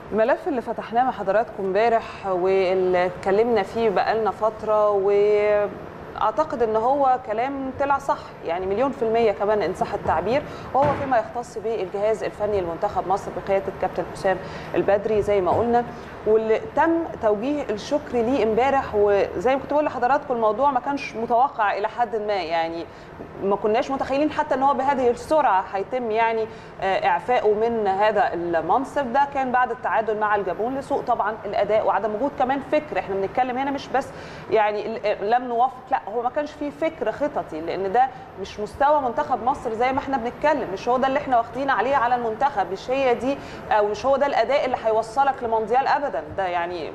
الملف اللي فتحناه مع حضراتكم امبارح واللي اتكلمنا فيه بقالنا فتره واعتقد ان هو كلام طلع صح يعني مليون في الميه كمان ان صح التعبير وهو فيما يختص بالجهاز الفني لمنتخب مصر بقياده كابتن حسام البدري زي ما قلنا واللي تم توجيه الشكر ليه امبارح وزي ما كنت بقول لحضراتكم الموضوع ما كانش متوقع الى حد ما يعني ما كناش متخيلين حتى ان هو بهذه السرعه هيتم يعني اعفائه من هذا المنصب ده كان بعد التعادل مع الجابون لسوء طبعا الاداء وعدم وجود كمان فكر احنا بنتكلم هنا مش بس يعني لم نوافق لا هو ما كانش فيه فكر خططي لان ده مش مستوى منتخب مصر زي ما احنا بنتكلم مش هو ده اللي احنا واخدين عليه على المنتخب مش هي دي او مش هو ده الاداء اللي هيوصلك لمونديال ابدا ده يعني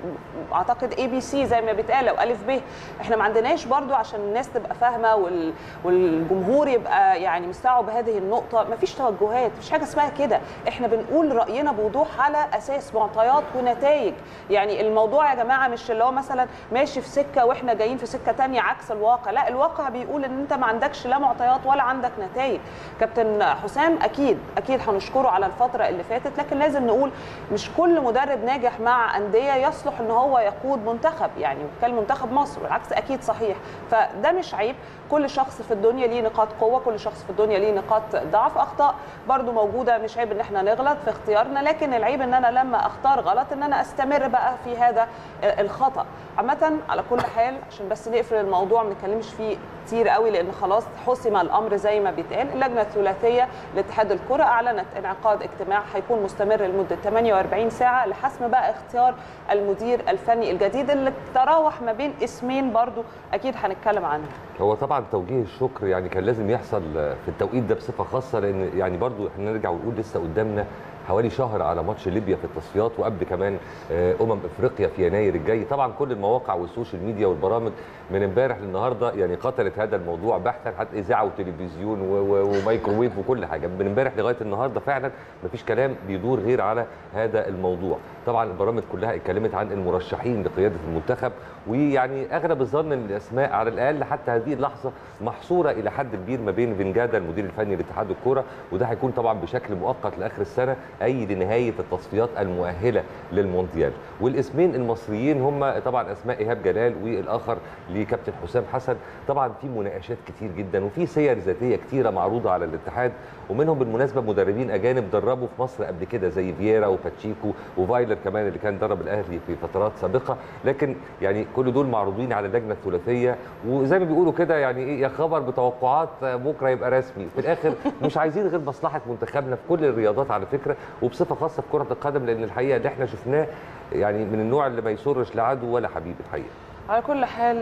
اعتقد اي بي سي زي ما بيتقال او الف ب احنا ما عندناش برضو عشان الناس تبقى فاهمه وال... والجمهور يبقى يعني مستوعب هذه النقطه ما فيش توجهات مفيش حاجه اسمها كده احنا بنقول راينا بوضوح على اساس معطيات ونتائج يعني الموضوع يا جماعه مش اللي هو مثلا ماشي في سكه واحنا جايين في سكه تانية عكس الواقع لا الواقع بيقول ان انت ما عندكش لا معطيات ولا عندك نتائج كابتن حسام اكيد اكيد هنشكره على الفتره اللي فاتت لكن لازم نقول مش كل مدرب ناجح مع انديه يصلح ان هو يقود منتخب يعني وكان منتخب مصر والعكس اكيد صحيح فده مش عيب كل شخص في الدنيا ليه نقاط قوه كل شخص في الدنيا ليه نقاط ضعف اخطاء برضو موجوده مش عيب ان احنا نغلط في اختيارنا لكن العيب ان انا لما اختار غلط ان انا استمر بقى في هذا الخطا عامه على كل حال عشان بس نقفل الموضوع ما نتكلمش فيه كتير قوي لان خلاص حسم الامر زي ما بيتقال اللجنه الثلاثيه لاتحاد الكره اعلنت انعقاد اجتماع هيكون مستمر لمده 48 ساعه لحسم بقى اختيار المدير الفني الجديد اللي تراوح ما بين اسمين برضو اكيد هنتكلم عنه هو طبعا توجيه الشكر يعني كان لازم يحصل في التوقيت ده بصفه خاصه لان يعني برضو احنا نرجع ونقول لسه قدامنا حوالي شهر على ماتش ليبيا في التصفيات وقبل كمان امم افريقيا في يناير الجاي طبعا كل المواقع والسوشيال ميديا والبرامج من امبارح للنهارده يعني قتلت هذا الموضوع بحثا حتى اذاعه وتلفزيون ومايكروويف وكل حاجه من امبارح لغايه النهارده فعلا مفيش كلام بيدور غير على هذا الموضوع طبعا البرامج كلها اتكلمت عن المرشحين لقياده المنتخب ويعني اغلب الظن ان الاسماء على الاقل حتى هذه اللحظه محصوره الى حد كبير ما بين فينجادا المدير الفني لاتحاد الكوره وده هيكون طبعا بشكل مؤقت لاخر السنه اي لنهايه التصفيات المؤهله للمونديال والاسمين المصريين هم طبعا اسماء ايهاب جلال والاخر لكابتن حسام حسن طبعا في مناقشات كتير جدا وفي سير ذاتيه كتيره معروضه على الاتحاد ومنهم بالمناسبه مدربين اجانب دربوا في مصر قبل كده زي فييرا وباتشيكو وفايلر كمان اللي كان درب الاهلي في فترات سابقه لكن يعني كل دول معروضين على اللجنه الثلاثيه وزي ما بيقولوا كده يعني ايه يا خبر بتوقعات بكره يبقى رسمي في الاخر مش عايزين غير مصلحه منتخبنا في كل الرياضات على فكره وبصفه خاصه في كره القدم لان الحقيقه اللي احنا شفناه يعني من النوع اللي ما يسرش لا عدو ولا حبيب الحقيقه على كل حال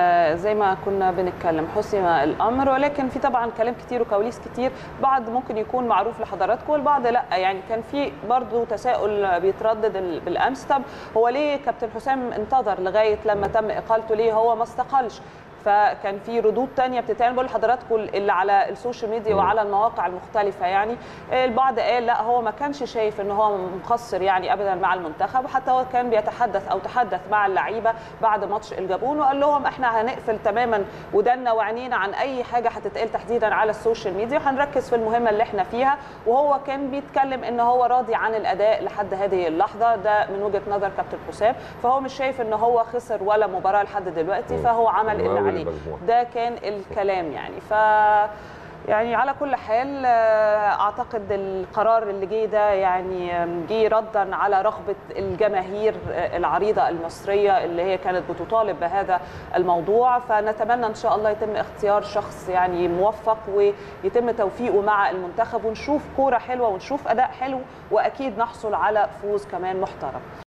زي ما كنا بنتكلم حسم الامر ولكن في طبعا كلام كتير وكواليس كتير بعض ممكن يكون معروف لحضراتكم والبعض لا يعني كان في برضه تساؤل بيتردد بالامس طب هو ليه كابتن حسام انتظر لغايه لما تم اقالته ليه هو ما استقالش فكان في ردود تانية بتتعمل بقول لحضراتكم اللي على السوشيال ميديا وعلى المواقع المختلفة يعني البعض قال لا هو ما كانش شايف ان هو مقصر يعني ابدا مع المنتخب حتى هو كان بيتحدث او تحدث مع اللعيبة بعد ماتش الجابون وقال لهم احنا هنقفل تماما ودنا وعينينا عن اي حاجة هتتقال تحديدا على السوشيال ميديا وهنركز في المهمة اللي احنا فيها وهو كان بيتكلم ان هو راضي عن الاداء لحد هذه اللحظة ده من وجهة نظر كابتن حسام فهو مش شايف ان هو خسر ولا مباراة لحد دلوقتي فهو عمل اللي عليه ده كان الكلام يعني ف يعني على كل حال اعتقد القرار اللي جه ده يعني جه ردا على رغبه الجماهير العريضه المصريه اللي هي كانت بتطالب بهذا الموضوع فنتمنى ان شاء الله يتم اختيار شخص يعني موفق ويتم توفيقه مع المنتخب ونشوف كوره حلوه ونشوف اداء حلو واكيد نحصل على فوز كمان محترم